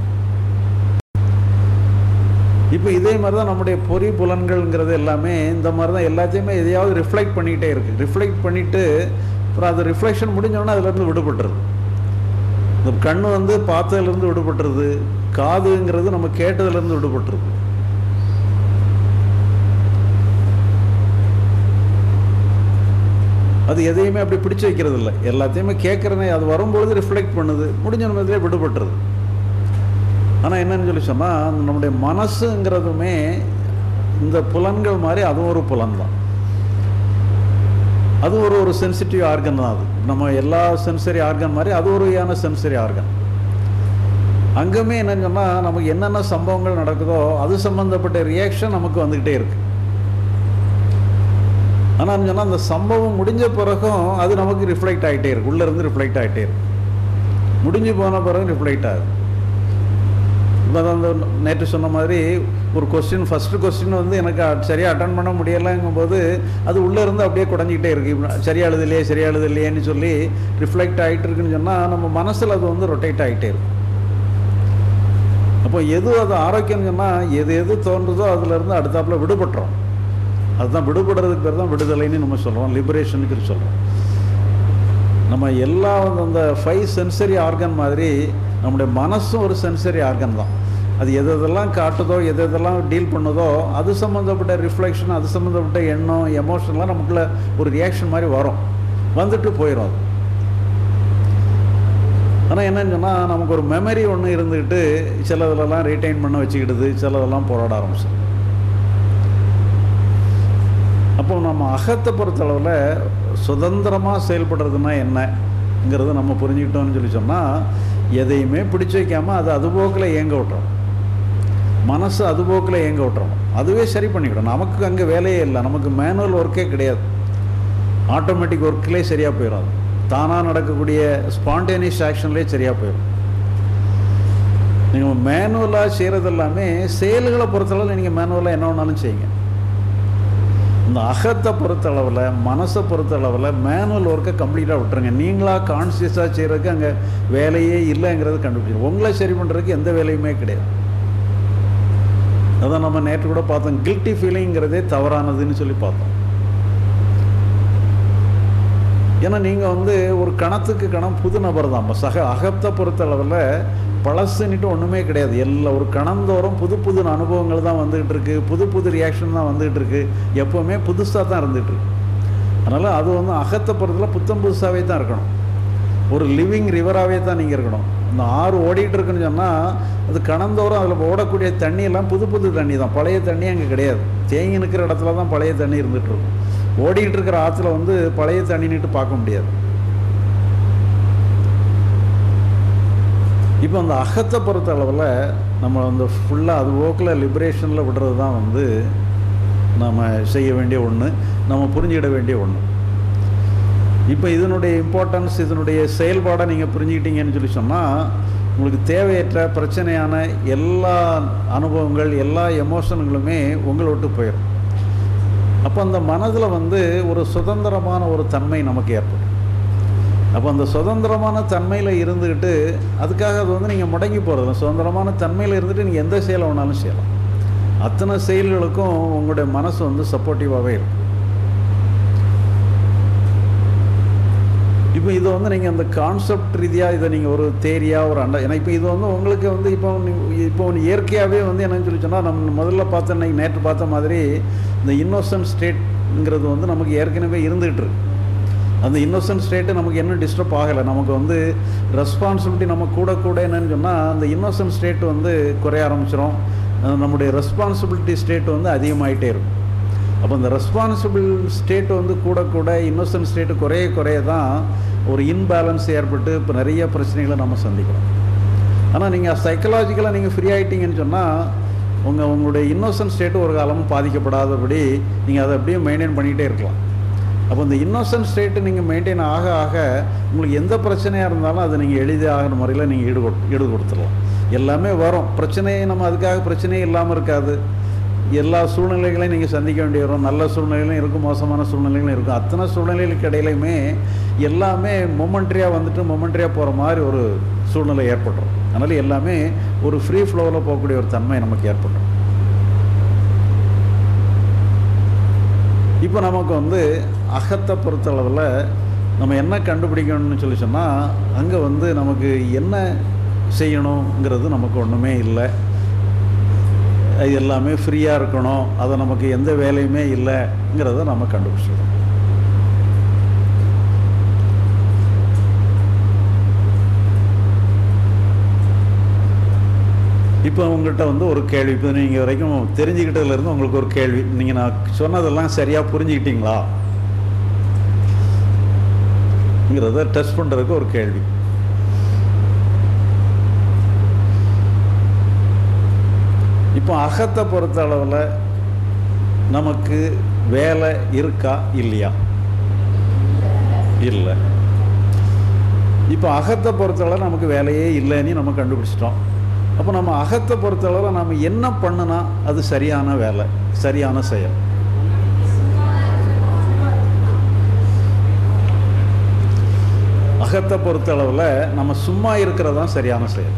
இப்போ இதே மாதிரி தான் நம்முடைய பொறி புலன்கள்ங்கிறது எல்லாமே இந்த மாதிரி தான் எல்லாத்தையுமே எதையாவது ரிஃப்ளெக்ட் பண்ணிக்கிட்டே இருக்குது ரிஃப்ளெக்ட் பண்ணிவிட்டு அப்புறம் அது ரிஃப்ளெக்ஷன் முடிஞ்சோடனே அதுலேருந்து விடுபட்டுருது இந்த கண் வந்து பார்த்ததுலேருந்து விடுபட்டுருது காதுங்கிறது நம்ம கேட்டதுலேருந்து விடுபட்டுருது அது எதையுமே அப்படி பிடிச்சு வைக்கிறது இல்லை எல்லாத்தையுமே கேட்குறனே அது வரும்பொழுது ரிஃப்ளெக்ட் பண்ணுது முடிஞ்ச நிமிடத்திலே விடுபட்டுருது ஆனால் என்னன்னு சொல்லி சொன்னால் நம்முடைய மனசுங்கிறதுமே இந்த புலன்கள் மாதிரி அதுவும் ஒரு புலன் தான் அது ஒரு ஒரு சென்சிட்டிவ் ஆர்கன் தான் அது நம்ம எல்லா சென்சரி ஆர்கன் மாதிரி அது ஒரு வகையான சென்சரி ஆர்கன் அங்கேயுமே என்னன்னு சொன்னால் நமக்கு என்னென்ன சம்பவங்கள் நடக்குதோ அது சம்மந்தப்பட்ட ரியாக்ஷன் நமக்கு வந்துக்கிட்டே இருக்கு ஆனால் சொன்னால் அந்த சம்பவம் முடிஞ்ச பிறகும் அது நமக்கு ரிஃப்ளெக்ட் ஆகிட்டே இருக்கு உள்ளேருந்து ரிஃப்ளெக்ட் ஆகிட்டே இருக்கு முடிஞ்சு போன பிறகு ரிஃப்ளெக்ட் ஆகுது இப்போ அந்த நேற்று சொன்ன மாதிரி ஒரு கொஸ்டின் ஃபஸ்ட்டு கொஸ்டின் வந்து எனக்கு சரியாக அட்டன் பண்ண முடியலைங்கும் போது அது உள்ளே இருந்து அப்படியே குடஞ்சிக்கிட்டே இருக்குது சரியா எழுதலையே சரியா எழுதலையேன்னு சொல்லி ரிஃப்ளெக்ட் ஆகிட்டு இருக்குன்னு சொன்னால் நம்ம மனசில் அது வந்து ரொட்டேட் ஆகிட்டே இருக்கும் அப்போ எது அது ஆரோக்கியம்னு சொன்னால் எது எது தோன்றுதோ அதுலேருந்து அடுத்தாப்புல விடுபட்டுறோம் அதுதான் விடுபடுறதுக்கு பேர் தான் விடுதலைன்னு நம்ம சொல்கிறோம் லிபரேஷனுக்கு சொல்கிறோம் நம்ம எல்லா அந்த ஃபைவ் சென்சரி ஆர்கன் மாதிரி நம்முடைய மனசும் ஒரு சென்சரி ஆர்கன் தான் அது எது எதெல்லாம் காட்டுதோ எது எதெல்லாம் டீல் பண்ணுதோ அது சம்மந்தப்பட்ட ரிஃப்ளெக்ஷன் அது சம்மந்தப்பட்ட எண்ணம் எமோஷன்லாம் நமக்குள்ள ஒரு ரியாக்ஷன் மாதிரி வரும் வந்துட்டு போயிடும் அது ஆனால் என்னன்னு சொன்னால் நமக்கு ஒரு மெமரி ஒன்று இருந்துக்கிட்டு சிலதுலலாம் ரிட்டைன் பண்ண வச்சுக்கிடுது சிலதெல்லாம் போராட ஆரம்பிச்சோம் அப்போ நம்ம அகத்தை பொறுத்தளவில் சுதந்திரமாக செயல்படுறதுனா என்னங்கிறத நம்ம புரிஞ்சுக்கிட்டோம்னு சொல்லி சொன்னால் எதையுமே பிடிச்சி வைக்காமல் அது அதுபோக்கில் இயங்க விட்டுறோம் மனசு அதுபோக்கில் இயங்க விட்டுறோம் அதுவே சரி பண்ணிக்கிடும் நமக்கு அங்கே வேலையே இல்லை நமக்கு மேனுவல் ஒர்க்கே கிடையாது ஆட்டோமேட்டிக் ஒர்க்லேயே சரியாக போயிடும் அது தானாக நடக்கக்கூடிய ஸ்பான்டேனியஸ் ஆக்ஷன்லேயே சரியாக போயிடும் நீங்கள் மேனுவலாக செய்கிறது எல்லாமே செயல்களை பொறுத்தளவில் நீங்கள் மேனுவலாக என்ன வேணாலும் செய்யுங்க இந்த அகத்தை பொறுத்தளவில் மனசை பொறுத்தளவில் மேனுவல் ஒர்க்கை கம்ப்ளீட்டாக விட்டுருங்க நீங்களாக கான்சியஸாக செய்கிறதுக்கு அங்கே வேலையே இல்லைங்கிறது கண்டுபிடிச்சிடும் உங்களை சரி பண்ணுறதுக்கு எந்த வேலையுமே கிடையாது அதான் நம்ம நேற்று கூட பார்த்தோம் கில்ட்டி ஃபீலிங்கிறதே தவறானதுன்னு சொல்லி பார்த்தோம் ஏன்னா நீங்கள் வந்து ஒரு கணத்துக்கு கணம் புது நபர் தான் சக அகத்தை பொறுத்தளவில் பழசுன்னுட்டு ஒன்றுமே கிடையாது எல்லா ஒரு கணந்தோறும் புது புது அனுபவங்கள் தான் வந்துகிட்டு இருக்கு புது புது ரியாக்ஷன் தான் வந்துகிட்டு இருக்கு எப்போவுமே புதுசாக தான் இருந்துகிட்டு இருக்கு அதனால் அது வந்து அகத்தை பொறுத்தல புத்தம் புதுசாகவே தான் இருக்கணும் ஒரு லிவிங் ரிவராகவே தான் நீங்கள் இருக்கணும் இந்த ஆறு ஓடிட்டு இருக்குன்னு சொன்னால் அது கணந்தோறும் அதில் ஓடக்கூடிய தண்ணி எல்லாம் புது புது தண்ணி தான் பழைய தண்ணி அங்கே கிடையாது தேங்கி நிற்கிற இடத்துல தான் பழைய தண்ணி இருந்துகிட்டு இருக்கும் ஓடிக்கிட்டு இருக்கிற ஆற்றுல வந்து பழைய தண்ணின்னுட்டு பார்க்க முடியாது இப்போ அந்த அகத்தை பொறுத்த அளவில் நம்ம வந்து ஃபுல்லாக அது ஓக்கில் லிபரேஷனில் விடுறது தான் வந்து நம்ம செய்ய வேண்டிய ஒன்று நம்ம புரிஞ்சிட வேண்டிய ஒன்று இப்போ இதனுடைய இம்பார்ட்டன்ஸ் இதனுடைய செயல்பாடை நீங்கள் புரிஞ்சுக்கிட்டீங்கன்னு சொல்லி சொன்னால் உங்களுக்கு தேவையற்ற பிரச்சனையான எல்லா அனுபவங்கள் எல்லா எமோஷன்களுமே உங்களை விட்டு போயிடும் அப்போ அந்த மனதில் வந்து ஒரு சுதந்திரமான ஒரு தன்மை நமக்கு ஏற்படும் அப்போ அந்த சுதந்திரமான தன்மையில் இருந்துக்கிட்டு அதுக்காக அது வந்து நீங்கள் முடங்கி போகிறது சுதந்திரமான தன்மையில் இருந்துட்டு நீங்கள் எந்த செயலை வேணாலும் செய்யலாம் அத்தனை செயல்களுக்கும் உங்களுடைய மனசு வந்து சப்போர்ட்டிவாகவே இருக்கும் இப்போ இதை வந்து நீங்கள் அந்த கான்செப்ட் ரீதியாக இதை நீங்கள் ஒரு தேரியாக ஒரு அண்டா ஏன்னா இப்போ இது வந்து உங்களுக்கு வந்து இப்போ நீ- இப்போ ஒன்று இயற்கையாகவே வந்து என்னன்னு சொல்லி சொன்னால் நம்ம முதல்ல பார்த்த இன்னைக்கு நேற்று பார்த்த மாதிரி இந்த இன்னோசன்ட் ஸ்டேட்ங்கிறது வந்து நமக்கு ஏற்கனவே இருந்துகிட்டு இருக்கு அந்த இன்னோசன்ட் ஸ்டேட்டு நமக்கு என்ன டிஸ்டர்ப் ஆகலை நமக்கு வந்து ரெஸ்பான்சிபிலிட்டி நம்ம கூட கூட என்னன்னு சொன்னால் அந்த இன்னோசன்ட் ஸ்டேட் வந்து குறைய ஆரம்பிச்சிடும் அஹ் நம்முடைய ரெஸ்பான்சிபிலிட்டி ஸ்டேட் வந்து அதிகமாயிட்டே இருக்கும் அப்போ இந்த ரெஸ்பான்சிபிள் ஸ்டேட் வந்து கூட கூட இன்னோசன்ட் ஸ்டேட்டு குறைய குறைய தான் ஒரு இன்பேலன்ஸ் ஏற்பட்டு இப்போ நிறைய பிரச்சனைகளை நம்ம சந்திக்கிறோம் ஆனால் நீங்கள் சைக்கலாஜிக்கலாக நீங்கள் ஃப்ரீ ஆகிட்டீங்கன்னு சொன்னால் உங்கள் உங்களுடைய இன்னோசன்ட் ஸ்டேட்டு ஒரு காலமும் பாதிக்கப்படாதபடி நீங்கள் அதை அப்படியே மெயின்டைன் பண்ணிகிட்டே இருக்கலாம் அப்போ இந்த இன்னோசன்ட் ஸ்டேட்டு நீங்கள் மெயின்டைன் ஆக ஆக உங்களுக்கு எந்த பிரச்சனையாக இருந்தாலும் அதை நீங்கள் எளிதாக முறையில் நீங்கள் ஈடு கொடு- ஈடு கொடுத்துடலாம் எல்லாமே வரும் பிரச்சனையை நம்ம அதுக்காக பிரச்சனையே இல்லாமல் இருக்காது எல்லா சூழ்நிலைகளையும் நீங்கள் சந்திக்க வேண்டி வரும் நல்ல சூழ்நிலைகளும் இருக்கும் மோசமான சூழ்நிலைகளும் இருக்கும் அத்தனை சூழ்நிலைகளுக்கு இடையிலையுமே எல்லாமே மொமெண்ட்ரியாக வந்துட்டு மொமெண்ட்ரியாக போகிற மாதிரி ஒரு சூழ்நிலை ஏற்பட்டுரும் அதனால் எல்லாமே ஒரு ஃப்ரீ ஃப்ளோவில் போகக்கூடிய ஒரு தன்மை நமக்கு ஏற்பட்டுரும் இப்போ நமக்கு வந்து அகத்தை பொறுத்தளவில் நம்ம என்ன கண்டுபிடிக்கணும்னு சொல்லி சொன்னால் அங்கே வந்து நமக்கு என்ன செய்யணுங்கிறது நமக்கு ஒன்றுமே இல்லை அது எல்லாமே ஃப்ரீயாக இருக்கணும் அதை நமக்கு எந்த வேலையுமே இல்லைங்கிறத நம்ம கண்டுபிடிச்சிடணும் இப்போ உங்கள்கிட்ட வந்து ஒரு கேள்வி இப்போ நீங்கள் வரைக்கும் தெரிஞ்சுக்கிட்டதுலேருந்து உங்களுக்கு ஒரு கேள்வி நீங்கள் நான் சொன்னதெல்லாம் சரியாக புரிஞ்சுக்கிட்டீங்களா ங்கிறத டெஸ்ட் பண்ணுறதுக்கு ஒரு கேள்வி இப்போ அகத்தை பொறுத்த அளவில் நமக்கு வேலை இருக்கா இல்லையா இல்லை இப்போ அகத்தை பொறுத்தளவு நமக்கு வேலையே இல்லைன்னு நம்ம கண்டுபிடிச்சிட்டோம் அப்போ நம்ம அகத்தை பொறுத்தளவு நம்ம என்ன பண்ணுனா அது சரியான வேலை சரியான செயல் அகத்தை பொறுத்தளவில் நம்ம சும்மா இருக்கிறது தான் சரியான செயல்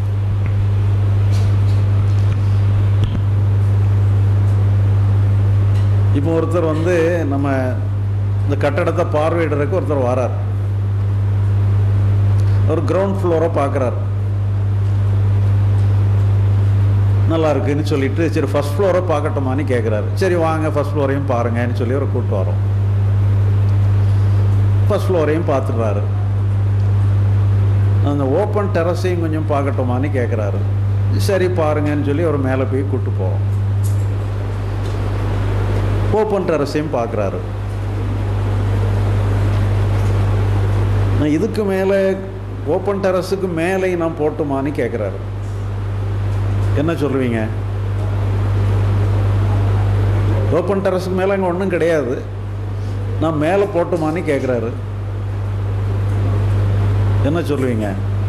இப்போ ஒருத்தர் வந்து நம்ம இந்த கட்டடத்தை பார்வையிடுறதுக்கு ஒருத்தர் வரார் ஒரு கிரவுண்ட் ஃப்ளோரை பார்க்குறாரு நல்லா இருக்குன்னு சொல்லிட்டு சரி ஃபர்ஸ்ட் ஃப்ளோரை பார்க்கட்டுமான்னு கேட்குறாரு சரி வாங்க ஃபர்ஸ்ட் ஃப்ளோரையும் பாருங்கன்னு சொல்லி ஒரு கூப்பிட்டு வரோம் ஃபர்ஸ்ட் ஃப்ளோரையும் பார்த்துடுறாரு அந்த ஓப்பன் டெரஸையும் கொஞ்சம் பார்க்கட்டுமான்னு கேட்குறாரு சரி பாருங்கன்னு சொல்லி ஒரு மேலே போய் கூப்பிட்டு போகிறோம் ஓப்பன் டெரஸையும் பார்க்குறாரு நான் இதுக்கு மேலே ஓப்பன் டெரஸுக்கு மேலே நான் போட்டுமான்னு கேட்குறாரு என்ன சொல்லுவீங்க ஓப்பன் டெரஸுக்கு மேலே அங்கே ஒன்றும் கிடையாது நான் மேலே போட்டுமான்னு கேட்குறாரு என்ன சொல்லுவீங்க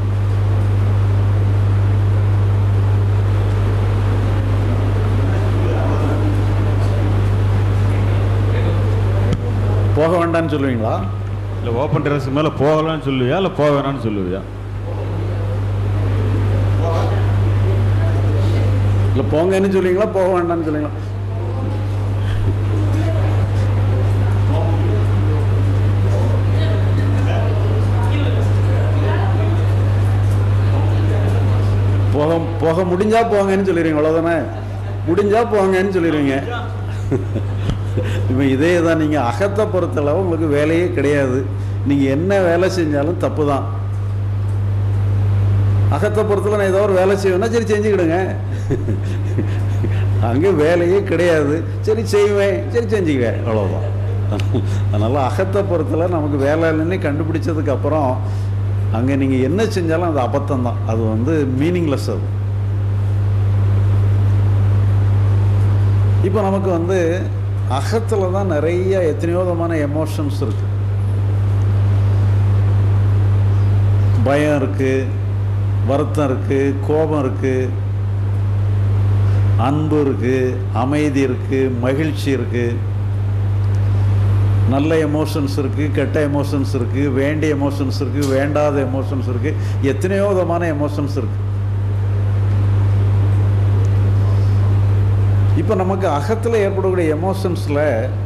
போக வேண்டாம்னு சொல்லுவீங்களா இல்லை ஓப்பன் டெரஸ் மேலே போகலாம்னு சொல்லுவியா இல்லை போக வேணாம்னு சொல்லுவியா இல்லை போங்கன்னு சொல்லுவீங்களா போக வேண்டாம்னு சொல்லுவீங்களா போக போக முடிஞ்சா போங்கன்னு சொல்லிடுவீங்க அவ்வளோதானே முடிஞ்சா போங்கன்னு சொல்லிடுவீங்க இப்போ இதே தான் நீங்கள் அகத்தை பொறுத்தளவு உங்களுக்கு வேலையே கிடையாது நீங்கள் என்ன வேலை செஞ்சாலும் தப்பு தான் அகத்தை பொறுத்தல நான் ஏதோ ஒரு வேலை செய்வேன்னா சரி செஞ்சுக்கிடுங்க அங்கே வேலையே கிடையாது சரி செய்வேன் சரி செஞ்சுக்குவேன் அவ்வளோதான் அதனால் அகத்தை பொறுத்தல நமக்கு வேலை இல்லைன்னு கண்டுபிடிச்சதுக்கு அப்புறம் அங்கே நீங்கள் என்ன செஞ்சாலும் அது அபத்தம் தான் அது வந்து மீனிங்லெஸ் அது இப்போ நமக்கு வந்து அகத்தில் தான் நிறைய எத்தனையோ விதமான எமோஷன்ஸ் இருக்கு பயம் இருக்கு வருத்தம் இருக்கு கோபம் இருக்கு அன்பு இருக்கு அமைதி இருக்கு மகிழ்ச்சி இருக்கு நல்ல எமோஷன்ஸ் இருக்கு கெட்ட எமோஷன்ஸ் இருக்கு வேண்டிய எமோஷன்ஸ் இருக்கு வேண்டாத எமோஷன்ஸ் இருக்கு எத்தனையோ விதமான எமோஷன்ஸ் இருக்கு இப்போ நமக்கு அகத்தில் ஏற்படக்கூடிய எமோஷன்ஸில்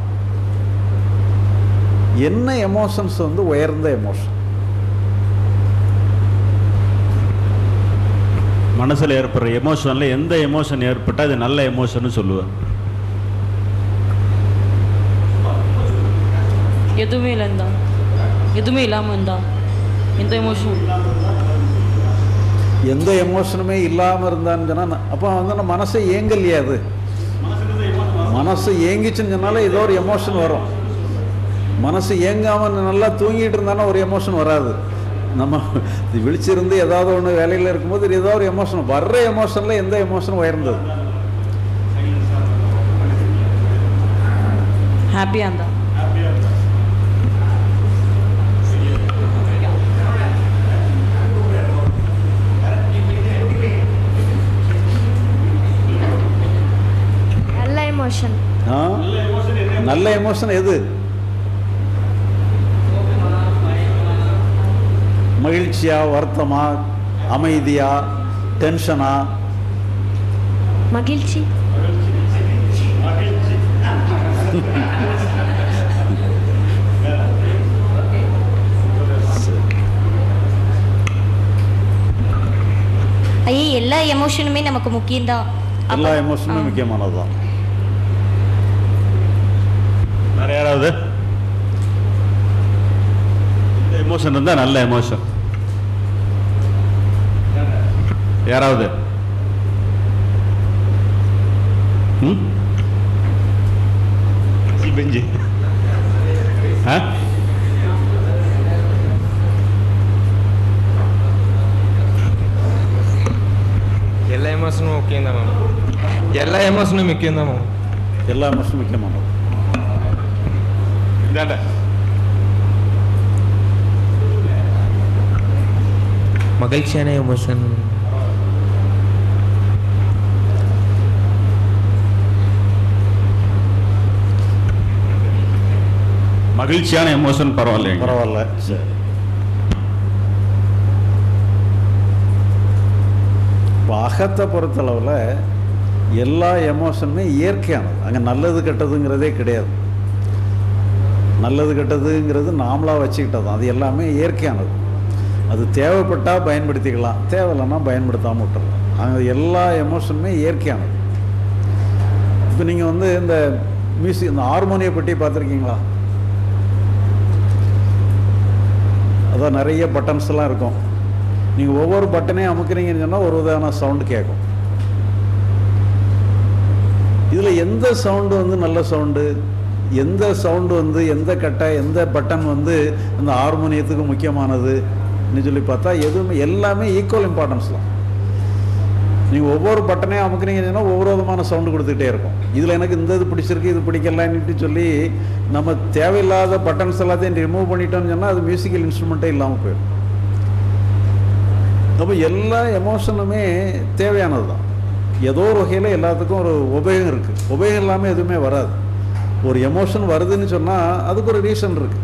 என்ன எமோஷன்ஸ் வந்து உயர்ந்த எமோஷன் மனசுல ஏற்படுற எமோஷன்ல எந்த எமோஷன் ஏற்பட்டா அது நல்ல எமோஷன் சொல்லுவேன் எதுவுமே இல்லை இருந்தா எதுவுமே இல்லாமல் இருந்தா எந்த எமோஷனும் எந்த எமோஷனுமே இல்லாமல் இருந்தான்னு சொன்னால் அப்போ வந்து நம்ம மனசை ஏங்கலையே அது மனசு ஏங்கிச்சுன்னு சொன்னாலே ஏதோ ஒரு எமோஷன் வரும் மனசு ஏங்காமல் நல்லா தூங்கிட்டு இருந்தாலும் ஒரு எமோஷன் வராது நம்ம விழிச்சிருந்து ஏதாவது ஒன்று வேலையில் இருக்கும்போது ஏதோ ஒரு எமோஷன் வர்ற எமோஷனில் எந்த எமோஷனும் உயர்ந்தது ஹாப்பியாக இருந்தா நல்ல எமோஷன் ஆ நல்ல எமோஷன் எது மகிழ்ச்சியா வருத்தமா அமைதியா டென்ஷனா மகிழ்ச்சி ஐயே எல்லா எமோஷனுமே நமக்கு முக்கியம்தான் எல்லா அப்ப- எமோஷனும் ஆ. முக்கியமானது தான் வேற யாராவது இந்த எமோஷன் இருந்தா நல்ல எமோஷன் யாராவது ம்? சி பெஞ்சு ஆ ಎಲ್ಲ ಎಮೋಷನು ಮುಖ್ಯಂದ ಮ್ಯಾಮ್ ಎಲ್ಲ ಎಮೋಷನು ಮುಖ್ಯಂದ ಮ್ಯಾಮ್ எல்லா எமோஷனும் முக்கியமானது இந்தாண்ட ಮಗಲ್ಶಿಯಾನೇ ಎಮೋಷನ್ மகிழ்ச்சியான எமோஷன் பரவாயில்லைங்க பரவாயில்ல சரி இப்போ அகத்தை பொறுத்தளவில் எல்லா எமோஷனுமே இயற்கையானது அங்கே நல்லது கெட்டதுங்கிறதே கிடையாது நல்லது கெட்டதுங்கிறது நாமளாக வச்சுக்கிட்டது தான். அது எல்லாமே இயற்கையானது அது தேவைப்பட்டால் பயன்படுத்திக்கலாம் தேவையில்லைன்னா பயன்படுத்தாமல் விட்டுறலாம் அங்கே எல்லா எமோஷனுமே இயற்கையானது இப்போ நீங்கள் வந்து இந்த மியூசிக் இந்த ஹார்மோனியை பற்றி பார்த்துருக்கீங்களா அதான் நிறைய பட்டன்ஸ் எல்லாம் இருக்கும் நீங்கள் ஒவ்வொரு பட்டனையும் அமுக்குறீங்கன்னு சொன்னால் ஒரு விதமான சவுண்டு கேட்கும் இதில் எந்த சவுண்டு வந்து நல்ல சவுண்டு எந்த சவுண்டு வந்து எந்த கட்டை எந்த பட்டன் வந்து அந்த ஹார்மோனியத்துக்கு முக்கியமானதுன்னு சொல்லி பார்த்தா எதுவுமே எல்லாமே ஈக்குவல் இம்பார்ட்டன்ஸ் தான் நீங்கள் ஒவ்வொரு பட்டனையும் அமுக்குனீங்கன்னா ஒவ்வொரு விதமான சவுண்டு கொடுத்துக்கிட்டே இருக்கும் இதில் எனக்கு இந்த இது பிடிச்சிருக்கு இது பிடிக்கலன்னுட்டு சொல்லி நம்ம தேவையில்லாத பட்டன்ஸ் எல்லாத்தையும் ரிமூவ் பண்ணிட்டோம்னு சொன்னால் அது மியூசிக்கல் இன்ஸ்ட்ருமெண்ட்டே இல்லாமல் போயிடும் அப்போ எல்லா எமோஷனுமே தேவையானது தான் ஏதோ ஒரு வகையில் எல்லாத்துக்கும் ஒரு உபயோகம் இருக்குது உபயோகம் இல்லாமல் எதுவுமே வராது ஒரு எமோஷன் வருதுன்னு சொன்னால் அதுக்கு ஒரு ரீசன் இருக்குது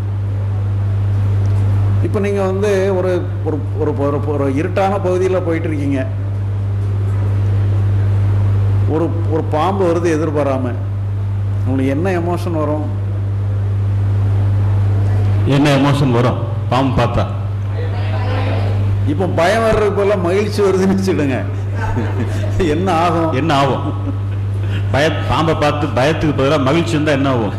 இப்போ நீங்கள் வந்து ஒரு ஒரு ஒரு ஒரு ஒரு இருட்டான பகுதியில் போயிட்டு இருக்கீங்க ஒரு ஒரு பாம்பு வருது எதிர்பாராம உங்களுக்கு என்ன எமோஷன் வரும் என்ன எமோஷன் வரும் பாம்பு பார்த்தா இப்போ பயம் வர்றதுக்கு பதிலா மகிழ்ச்சி வருதுன்னு வச்சுடுங்க என்ன ஆகும் என்ன ஆகும் பய பாம்பை பார்த்து பயத்துக்கு பதிலாக மகிழ்ச்சி இருந்தா என்ன ஆகும்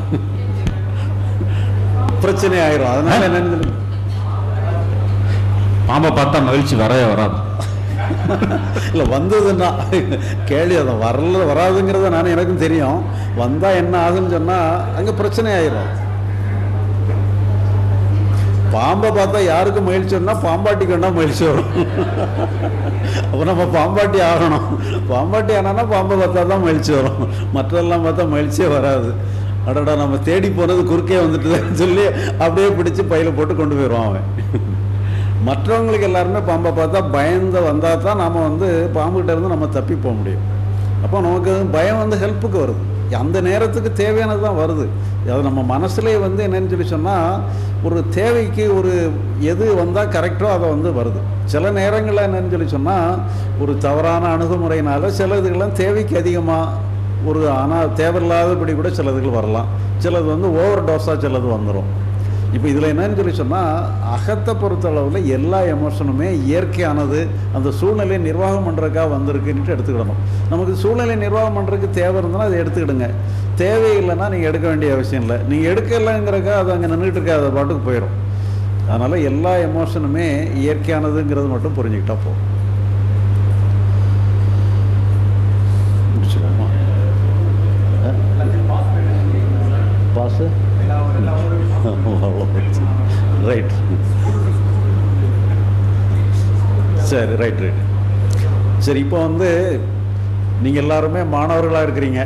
பிரச்சனை ஆயிரும் அதனால என்னன்னு சொல்லுங்க. பாம்பை பார்த்தா மகிழ்ச்சி வரவே வராது இல்லை வந்ததுன்னா கேள்வி அதை வரல வராதுங்கிறத நான் எனக்கும் தெரியும் வந்தால் என்ன ஆகுன்னு சொன்னால் அங்கே பிரச்சனை ஆயிரும் பாம்பை பார்த்தா யாருக்கு மகிழ்ச்சி வரும்னா பாம்பாட்டிக்கு வேணா மகிழ்ச்சி வரும் அப்போ நம்ம பாம்பாட்டி ஆகணும் பாம்பாட்டி ஆனானா பாம்பை பார்த்தா தான் மகிழ்ச்சி வரும் மற்றெல்லாம் பார்த்தா மகிழ்ச்சியே வராது அடடா நம்ம தேடி போனது குறுக்கே வந்துட்டுதுன்னு சொல்லி அப்படியே பிடிச்சு பையில போட்டு கொண்டு போயிடுவான் அவன் மற்றவங்களுக்கு எல்லாருமே பாம்பை பார்த்தா பயந்து வந்தால் தான் நாம் வந்து பாம்புகிட்ட இருந்து நம்ம தப்பி போக முடியும் அப்போ நமக்கு பயம் வந்து ஹெல்ப்புக்கு வருது அந்த நேரத்துக்கு தேவையானது தான் வருது அது நம்ம மனசுலேயே வந்து என்னன்னு சொல்லி சொன்னால் ஒரு தேவைக்கு ஒரு எது வந்தால் கரெக்டோ அதை வந்து வருது சில நேரங்களில் என்னன்னு சொல்லி சொன்னால் ஒரு தவறான அணுகுமுறையினால சில இதுகள்லாம் தேவைக்கு அதிகமாக ஒரு ஆனால் தேவையில்லாதபடி கூட சிலதுகள் வரலாம் சிலது வந்து ஓவர் டோஸாக சிலது வந்துடும் இப்போ இதில் என்னன்னு சொல்லி சொன்னால் அகத்தை பொறுத்தளவில் எல்லா எமோஷனுமே இயற்கையானது அந்த சூழ்நிலையை நிர்வாகம் பண்ணுறதுக்காக வந்திருக்குன்ட்டு எடுத்துக்கிடணும் நமக்கு சூழ்நிலை நிர்வாகம் பண்ணுறதுக்கு தேவை இருந்ததுன்னா அதை எடுத்துக்கிடுங்க தேவையில்லைன்னா நீங்கள் எடுக்க வேண்டிய அவசியம் இல்லை நீங்கள் எடுக்கலைங்கிறக்கா அது அங்கே நின்றுட்டு இருக்க அது பாட்டுக்கு போயிடும் அதனால் எல்லா எமோஷனுமே இயற்கையானதுங்கிறது மட்டும் புரிஞ்சுக்கிட்டா போதும் முடிச்சுக்கோமா பாஸு ரைட் சரி ரைட் ரைட் சரி இப்போ வந்து நீங்கள் எல்லாருமே மாணவர்களாக இருக்கிறீங்க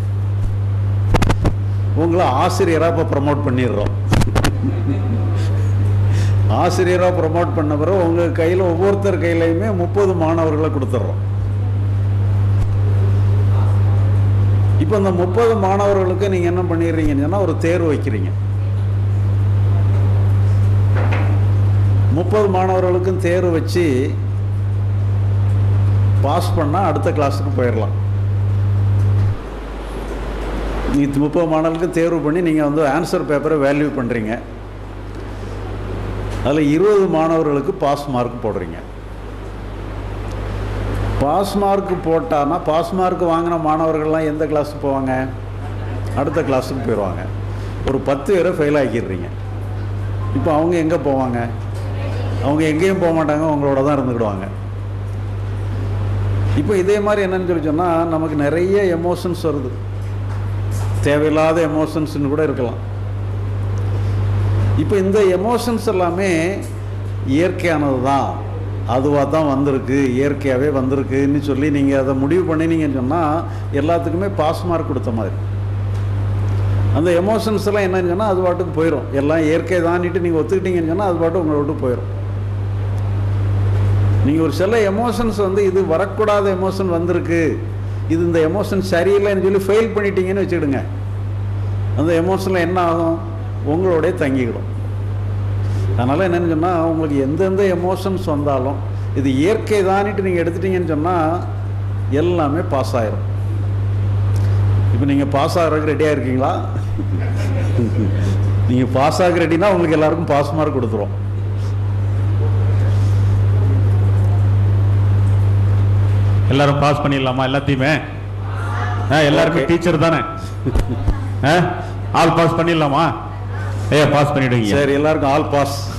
உங்களை ஆசிரியராக இப்போ ப்ரமோட் பண்ணிடுறோம் ஆசிரியராக ப்ரமோட் பண்ண பிறகு உங்கள் கையில் ஒவ்வொருத்தர் கையிலையுமே முப்பது மாணவர்களை கொடுத்துட்றோம் இப்போ இந்த முப்பது மாணவர்களுக்கு நீங்கள் என்ன பண்ணிடுறீங்கன்னு சொன்னால் ஒரு தேர்வு வைக்கிறீங்க முப்பது மாணவர்களுக்கும் தேர்வு வச்சு பாஸ் பண்ணால் அடுத்த கிளாஸுக்கு போயிடலாம் நீங்கள் முப்பது மாணவர்களுக்கு தேர்வு பண்ணி நீங்கள் வந்து ஆன்சர் பேப்பரை வேல்யூ பண்ணுறீங்க அதில் இருபது மாணவர்களுக்கு பாஸ் மார்க் போடுறீங்க பாஸ் மார்க் போட்டான்னா பாஸ் மார்க் வாங்கின மாணவர்கள்லாம் எந்த கிளாஸுக்கு போவாங்க அடுத்த கிளாஸுக்கு போயிடுவாங்க ஒரு பத்து பேரை ஃபெயில் ஆக்கிடுறீங்க இப்போ அவங்க எங்கே போவாங்க அவங்க எங்கேயும் போக மாட்டாங்க உங்களோட தான் இருந்துக்கிடுவாங்க இப்போ இதே மாதிரி என்னன்னு சொல்லி சொன்னால் நமக்கு நிறைய எமோஷன்ஸ் வருது தேவையில்லாத எமோஷன்ஸ்னு கூட இருக்கலாம் இப்போ இந்த எமோஷன்ஸ் எல்லாமே இயற்கையானது தான் அதுவாக தான் வந்திருக்கு இயற்கையாகவே வந்திருக்குன்னு சொல்லி நீங்கள் அதை முடிவு பண்ணினீங்கன்னு சொன்னால் எல்லாத்துக்குமே பாஸ் மார்க் கொடுத்த மாதிரி அந்த எமோஷன்ஸ் எல்லாம் என்னன்னு சொன்னால் அது பாட்டுக்கு போயிடும் எல்லாம் இயற்கை தானிட்டு நீங்கள் ஒத்துக்கிட்டீங்கன்னு சொன்னால் அது பாட்டு உங்களை விட்டு போயிடும் நீங்கள் ஒரு சில எமோஷன்ஸ் வந்து இது வரக்கூடாத எமோஷன் வந்திருக்கு இது இந்த எமோஷன் சரியில்லைன்னு சொல்லி ஃபெயில் பண்ணிட்டீங்கன்னு வச்சுக்கிடுங்க அந்த எமோஷனில் என்ன ஆகும் உங்களோடய தங்கிக்கிடும் அதனால் என்னன்னு சொன்னால் உங்களுக்கு எந்தெந்த எமோஷன்ஸ் வந்தாலும் இது இயற்கை தானிட்டு நீங்கள் எடுத்துட்டீங்கன்னு சொன்னால் எல்லாமே பாஸ் ஆயிரும் இப்போ நீங்கள் பாஸ் ஆகிறதுக்கு ரெடியாக இருக்கீங்களா நீங்கள் பாஸ் ஆக ரெடினா உங்களுக்கு எல்லாருக்கும் பாஸ் மார்க் கொடுத்துரும் எல்லாரும் பாஸ் பண்ணிடலாமா எல்லாத்தையுமே ஆ, எல்லாருமே Okay. டீச்சர் தானே ஆ? ஆல் பாஸ் பண்ணிடலாமா ஏ பாஸ் பண்ணிடுவீங்க சரி எல்லாருக்கும் ஆல் பாஸ்